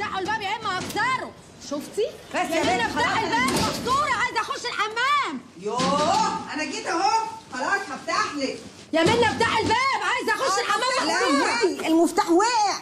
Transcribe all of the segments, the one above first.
افتحوا الباب يا اما هكسره شفتي بس يا يا منى بنت افتحي خلاص. الباب مكسوره عايزه اخش الحمام يوه انا جيت اهو خلاص هفتح لك يا منى افتحي الباب عايزه اخش الحمام مكسوره لا المفتاح وقع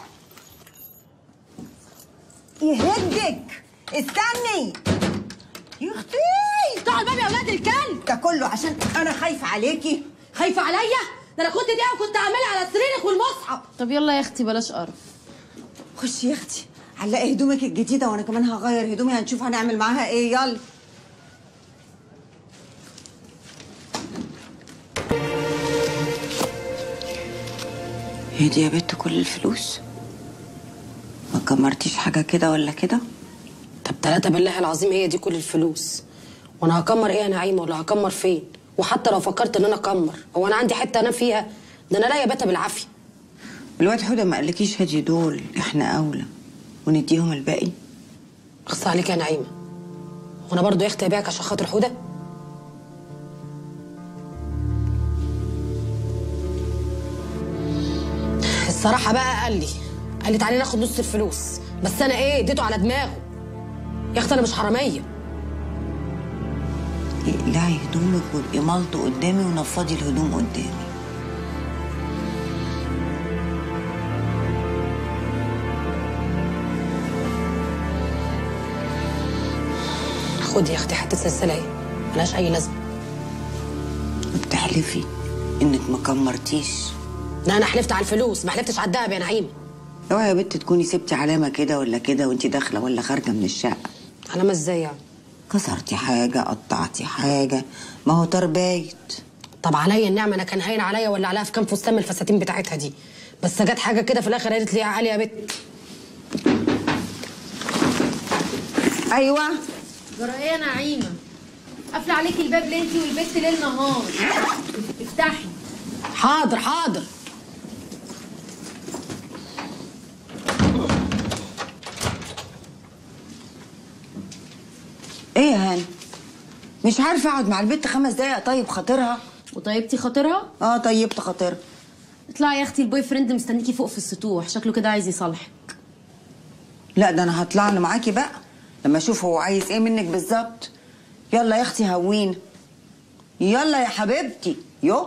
يهدك استني يا اختي افتحوا الباب يا اولاد الكلب ده كله عشان انا خايفه عليكي خايفه عليا ده انا كنت دي وكنت هعملها على سريرك والمصحف طب يلا يا اختي بلاش قرف خشي يا اختي علقي هدومك الجديده وانا كمان هغير هدومي هنشوف هنعمل معاها ايه يلا هي دي يا بنت كل الفلوس ما كمرتيش حاجه كده ولا كده طب ثلاثة بالله العظيم هي دي كل الفلوس وانا هكمر ايه يا نعيمه ولا هكمر فين وحتى لو فكرت ان انا اكمر هو انا عندي حته انام فيها ده انا لاقيه بيتها بالعافيه الواد حوده ما قالكيش هدي دول احنا اولى ونديهم الباقي اخص عليك يا نعيمه وانا برضو يا اختي ابيعك عشان خاطر حوده الصراحه بقى قال لي قال لي تعالي ناخد نص الفلوس بس انا ايه اديته على دماغه يا اختي انا مش حراميه اقلعي هدومك وابقي ملط قدامي ونفضي الهدوم قدامي خدي يا اختي حته سلسله اهي ملهاش اي لازمه وبتحلفي انك ما كمرتيش لا انا حلفت على الفلوس ما حلفتش على الدهب يا نعيمه اوعي يا بنت تكوني سبتي علامه كده ولا كده وانت داخله ولا خارجه من الشقه علامه ازاي يعني كسرتي حاجه قطعتي حاجه ما هو تربايت طب عليا النعمه انا كان هين عليا ولا عليها في كام فستان من الفساتين بتاعتها دي بس جت حاجه كده في الاخر قالت لي يا علي يا بت ايوه جرى ايه يا نعيمه قافله عليكي الباب ليه انتي والبت ليل نهار افتحي حاضر حاضر ايه يا هاني مش عارفه اقعد مع البنت خمس دقايق طيب خاطرها وطيبتي خاطرها اه طيبت خاطرها اطلعي يا اختي البوي فريند مستنيكي فوق في السطوح شكله كده عايز يصالحك لا ده انا هطلع له معاكي بقى لما اشوف هو عايز ايه منك بالظبط يلا يا اختي هوين يلا يا حبيبتي يو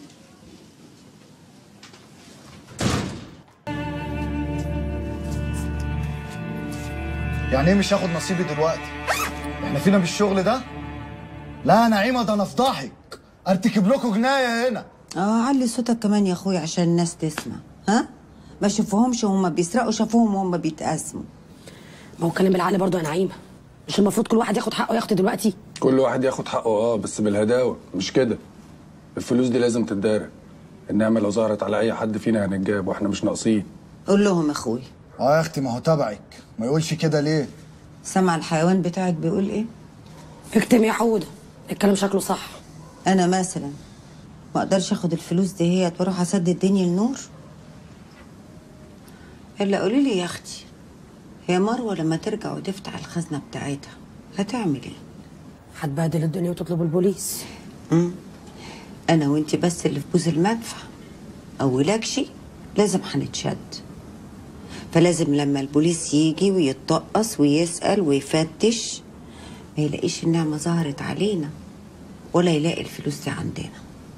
يعني ايه مش هاخد نصيبي دلوقتي؟ احنا فينا بالشغل ده؟ لا يا نعيمه ده انا فضحك ارتكب لكم جنايه هنا اه علي صوتك كمان يا اخويا عشان الناس تسمع ها ما شافوهمش وهم بيسرقوا شافوهم وهم بيتقاسموا ما هو كلام بالعقل برضو يا نعيمه مش المفروض كل واحد ياخد حقه يا اختي دلوقتي كل واحد ياخد حقه اه بس بالهداوه مش كده الفلوس دي لازم تتدارى النعمه لو ظهرت على اي حد فينا هنتجاب واحنا مش ناقصين قول لهم يا اخويا اه يا اختي ما هو تبعك ما يقولش كده ليه؟ سمع الحيوان بتاعك بيقول ايه اكتم يا حوده الكلام شكله صح انا مثلا ما اقدرش اخد الفلوس دي هي واروح اسدد الدنيا النور الا قولي لي يا اختي هي مروه لما ترجع وتفتح الخزنه بتاعتها هتعمل ايه هتبهدل الدنيا وتطلب البوليس انا وانت بس اللي في بوز المدفع اولكشي لازم هنتشد فلازم لما البوليس يجي ويتطقص ويسأل ويفتش ما يلاقيش النعمة ظهرت علينا ولا يلاقي الفلوس دي عندنا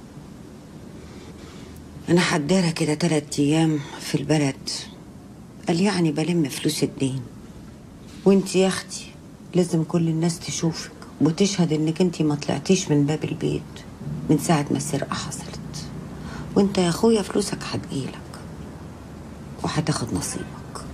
أنا حدارة كده تلات أيام في البلد قال يعني بلم فلوس الدين وانت يا أختي لازم كل الناس تشوفك وتشهد انك انت ما طلعتيش من باب البيت من ساعة ما السرقة حصلت وانت يا اخويا فلوسك هتجيلك وهتاخد نصيبك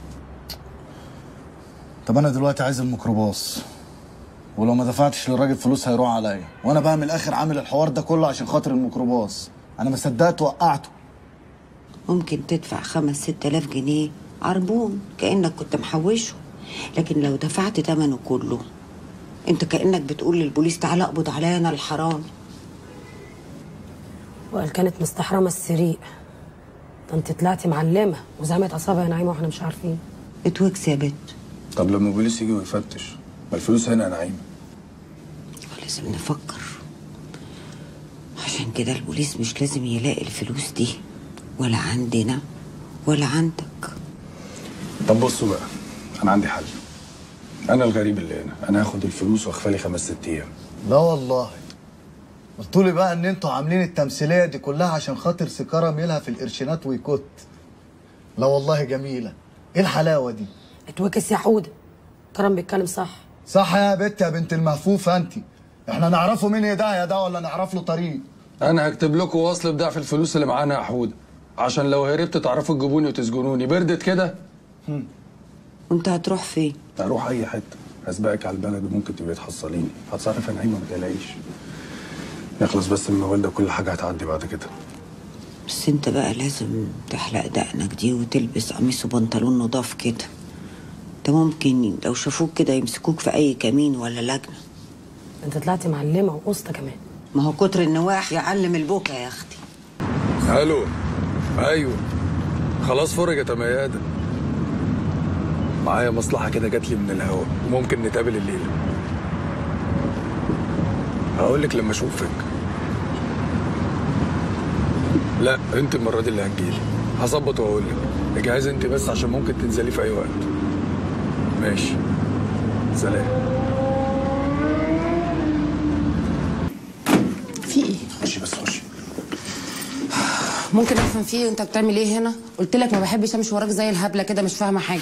طب انا دلوقتي عايز الميكروباص ولو ما دفعتش للراجل فلوس هيروح عليا وانا بقى من الاخر عامل الحوار ده كله عشان خاطر الميكروباص انا ما صدقت وقعته ممكن تدفع خمس ست آلاف جنيه عربون كأنك كنت محوشه لكن لو دفعت تمنه كله انت كأنك بتقول للبوليس تعالى اقبض عليا انا الحرام وقال كانت مستحرمه السريق ده انت طلعتي معلمه وزعمت اصابع يا نعيمه واحنا مش عارفين اتوكس يا بنت طب لما البوليس يجي ويفتش ما الفلوس هنا يا نعيمه لازم نفكر عشان كده البوليس مش لازم يلاقي الفلوس دي ولا عندنا ولا عندك طب بصوا بقى انا عندي حل انا الغريب اللي هنا انا هاخد الفلوس واخفالي خمس ست ايام لا والله قلتوا لي بقى ان انتوا عاملين التمثيليه دي كلها عشان خاطر سكاره ميلها في القرشينات ويكت لا والله جميله ايه الحلاوه دي اتوكس يا حوده كرم بيتكلم صح صح يا بت يا بنت المهفوفه انت احنا نعرفه مين يدعي ده ولا نعرف له طريق انا هكتب لكم وصل بضعف الفلوس اللي معانا يا حوده عشان لو هربت تعرفوا تجيبوني وتسجنوني بردت كده وانت هتروح فين اروح اي حته هسبقك على البلد وممكن تبقي تحصليني هتصرف يا نعيمه ما تقلقيش نخلص بس من الموال ده كل حاجه هتعدي بعد كده بس انت بقى لازم تحلق دقنك دي وتلبس قميص وبنطلون نضاف كده ده ممكن لو شافوك كده يمسكوك في اي كمين ولا لجنه انت طلعتي معلمه وقسطه كمان ما هو كتر النواح يعلم البكا يا اختي الو ايوه خلاص فرجت يا ميادة معايا مصلحة كده جات لي من الهوا وممكن نتقابل الليلة هقول لك لما اشوفك لا انت المرة دي اللي هتجيلي هظبط واقول لك اجهزي انت بس عشان ممكن تنزلي في اي وقت ماشي سلام في ايه؟ خشي بس خشي ممكن افهم في ايه انت بتعمل ايه هنا؟ قلت لك ما بحبش امشي وراك زي الهبله كده مش فاهمه حاجه.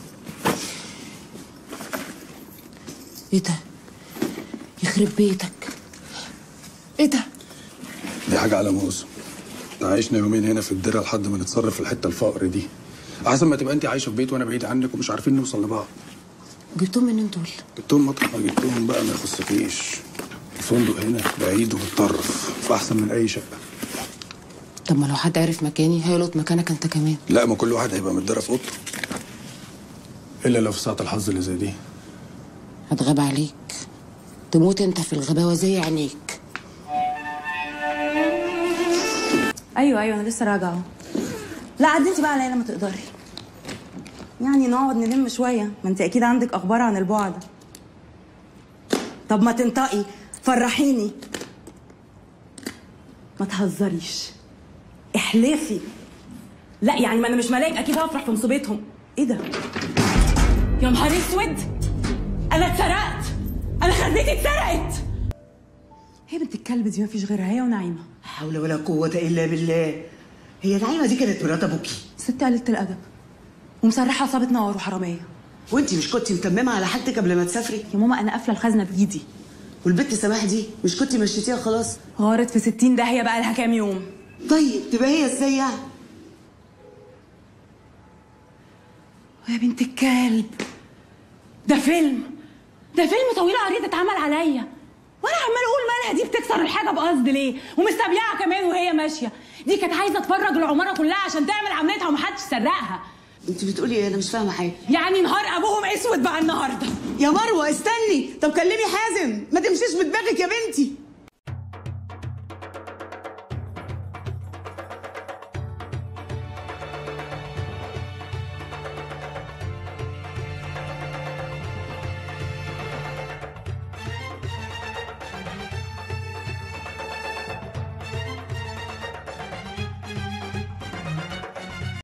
ايه ده؟ يخرب بيتك. ايه ده؟ دي حاجة على موسم عايشنا يومين هنا في الدرة لحد ما نتصرف في الحتة الفقر دي أحسن ما تبقى أنت عايشة في بيت وأنا بعيد عنك ومش عارفين نوصل لبعض جبتهم منين دول؟ جبتهم مطرح ما جبتهم بقى ما يخصكيش الفندق هنا بعيد ومتطرف فأحسن من أي شقة طب ما لو حد عرف مكاني هيلقط مكانك انت كمان. لا ما كل واحد هيبقى متدرى في أوضته إلا لو في ساعة الحظ اللي زي دي هتغاب عليك. تموت انت في الغباوه زي عينيك. ايوه ايوه انا لسه راجعه اهو. لا عدي انت بقى عليا لما تقدري يعني نقعد نلم شويه ما انت اكيد عندك اخبار عن البعد طب ما تنطقي فرحيني ما تهزريش احلفي لا يعني ما انا مش ملاك اكيد هفرح في مصيبتهم ايه ده يا نهار اسود انا اتسرقت انا خزنتي اتسرقت هي بنت الكلب دي ما فيش غيرها هي ونعيمه حول ولا قوة إلا بالله هي نعيمة دي كانت مرات أبوكي ست قلة الادب ومسرحه عصابه نار وحراميه وأنت مش كنتي متممة على حاجتك قبل ما تسافري يا ماما انا قافله الخزنه بايدي والبت سماح دي مش كنتي مشيتيها خلاص غارت في 60 داهيه بقى لها كام يوم طيب تبقى هي إزاي يعني يا بنت الكلب ده فيلم ده فيلم طويل عريض اتعمل عليا وانا عمال اقول مالها دي بتكسر الحاجه بقصد ليه ومستبيعه كمان وهي ماشيه دي كانت عايزه تفرج العماره كلها عشان تعمل عملتها ومحدش سرقها أنت بتقولي إيه أنا مش فاهمة حاجة يعني نهار ابوهم اسود بقى النهارده يا مروة استني طب كلمي حازم ما تمشيش بدماغك يا بنتي